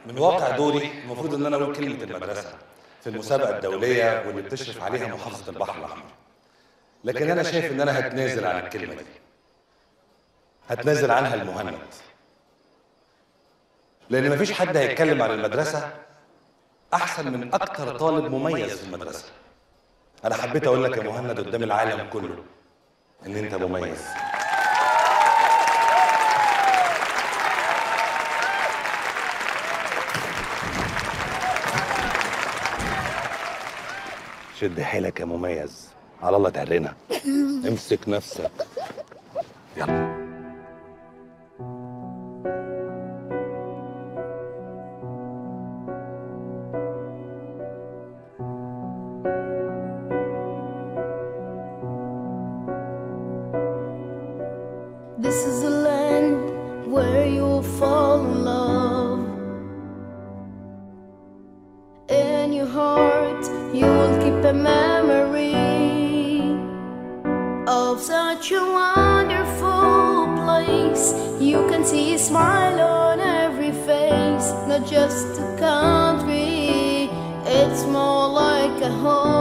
من واقع دوري المفروض ان انا اقول كلمه المدرسه في المسابقه الدوليه واللي بتشرف عليها محافظه البحر الاحمر لكن انا شايف ان انا هتنازل عن الكلمه دي هتنازل عنها المهند لان مفيش حد هيتكلم عن المدرسه احسن من اكتر طالب مميز في المدرسه انا حبيت اقول لك يا مهند قدام العالم كله ان انت مميز شد حيلك يا مميز على الله تعرنا امسك نفسك يلا This is a land where you'll fall in love. In your heart, you'll keep a memory of such a wonderful place. You can see a smile on every face, not just a country, it's more like a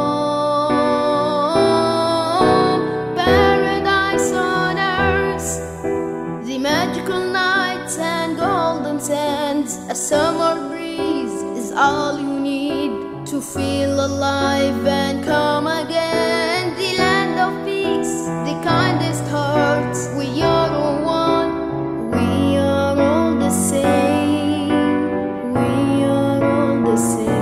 home. Paradise on earth. The magical nights and golden sands, a summer breeze is all you need to feel alive and come again. The land of peace, the kindest hearts, we are all one, we are all the same, we are all the same.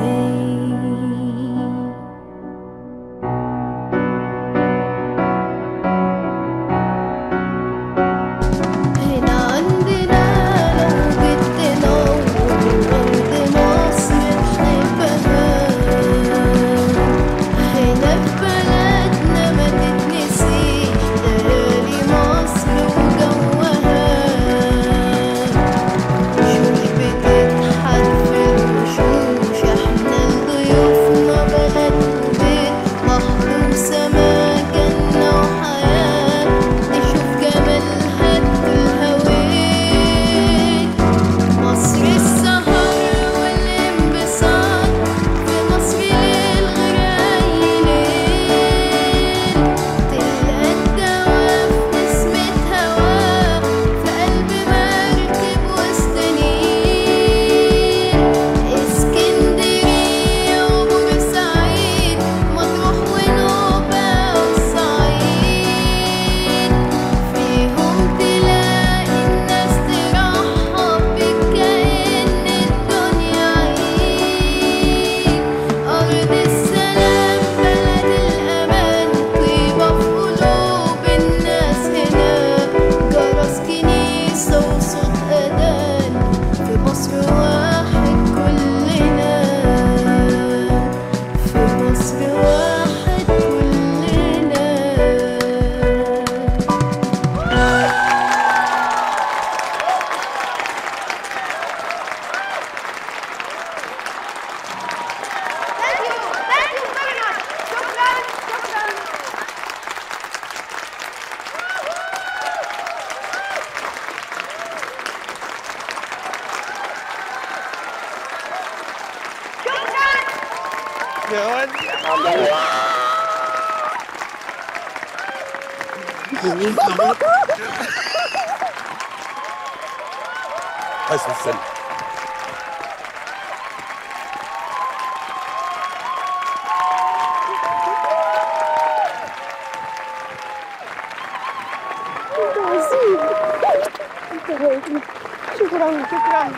هنا عندنا لو بدنا وأرض مصر نحبها هنا في بلدنا ما تتنسيش ليالي مصر وجوها وشوش بتضحك في الوشوش احنا لضيوفنا بلد وبيت بحر وسما جنة وحياة نشوف جمالها الهويت مصر السهر والانبساط في مصر ليل غير أي ليل تلقى الدواء في نسمة هوا في قلب مركب وسط نيل اسكندرية وبورسعيد مطروح ونوبة والصعيد فيهم تلاقي الناس ترحب بك كأن الدنيا عيد أرض السلام بلد الأمان طيبة في قلوب الناس هنا جرس كنيسة وصوت أذان في مصر واحد كلنا في مصر واحد كلنا Thank you. Thank you very much. شكرا شكرا شكرا حسن السلم انت عظيم انت هادي شكرا شكرا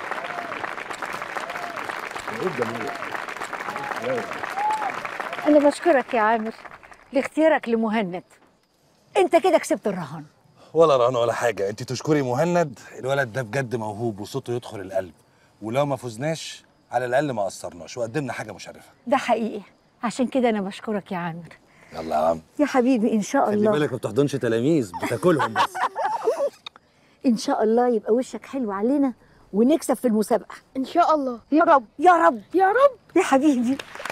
أنا بشكرك يا عامر لاختيارك لمهند أنت كده كسبت الرهان ولا رهان ولا حاجه انت تشكري مهند الولد ده بجد موهوب وصوته يدخل القلب ولو ما فزناش على الاقل ما قصرناش وقدمنا حاجه مشرفه ده حقيقي عشان كده أنا بشكرك يا عامر يلا يا عم يا حبيبي إن شاء خلي الله بالك ما بتحضنش تلاميذ بتاكلهم بس إن شاء الله يبقى وشك حلو علينا ونكسب في المسابقة ان شاء الله يا رب يا رب يا رب يا حبيبي